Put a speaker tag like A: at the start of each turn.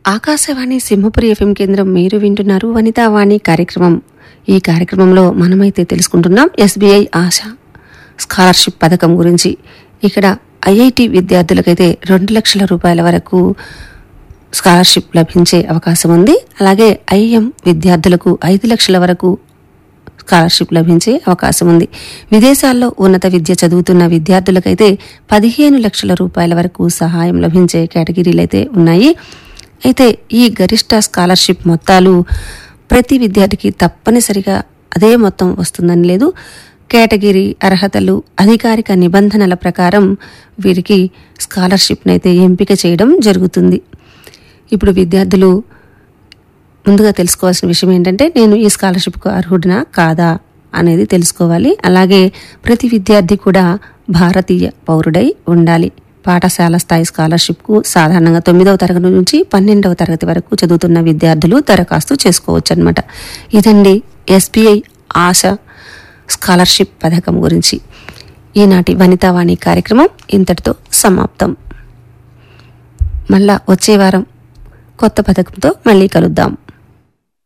A: Akashvani Simhapuri FM కేంద్రం మీరు వింటున్నారు వనితావాణి కార్యక్రమం ఈ కార్యక్రమంలో మనమైతే తెలుసుకుంటున్నాం ఎస్బీఐ ఆశ స్కాలర్షిప్ పథకం గురించి ఇక్కడ ఐఐటి విద్యార్థులకైతే రెండు లక్షల రూపాయల వరకు స్కాలర్షిప్ లభించే అవకాశం ఉంది అలాగే ఐఎం విద్యార్థులకు ఐదు లక్షల వరకు స్కాలర్షిప్ లభించే అవకాశం ఉంది విదేశాల్లో ఉన్నత విద్య చదువుతున్న విద్యార్థులకైతే పదిహేను లక్షల రూపాయల వరకు సహాయం లభించే కేటగిరీలు అయితే ఉన్నాయి అయితే ఈ గరిష్ట స్కాలర్షిప్ మొత్తాలు ప్రతి విద్యార్థికి తప్పనిసరిగా అదే మొత్తం వస్తుందని లేదు కేటగిరీ అర్హతలు అధికారిక నిబంధనల ప్రకారం వీరికి స్కాలర్షిప్నైతే అయితే ఎంపిక చేయడం జరుగుతుంది ఇప్పుడు విద్యార్థులు ముందుగా తెలుసుకోవాల్సిన విషయం ఏంటంటే నేను ఈ స్కాలర్షిప్కు అర్హుడినా కాదా అనేది తెలుసుకోవాలి అలాగే ప్రతి విద్యార్థి కూడా భారతీయ పౌరుడై ఉండాలి పాఠశాల స్థాయి స్కాలర్షిప్కు సాధారణంగా తొమ్మిదవ తరగతి నుంచి పన్నెండవ తరగతి వరకు చదువుతున్న విద్యార్థులు దరఖాస్తు చేసుకోవచ్చు అనమాట ఇదండి ఎస్బీఐ ఆశ స్కాలర్షిప్ పథకం గురించి ఈనాటి వనితావాణి కార్యక్రమం ఇంతటితో సమాప్తం మళ్ళా వచ్చే వారం కొత్త పథకంతో మళ్ళీ కలుద్దాం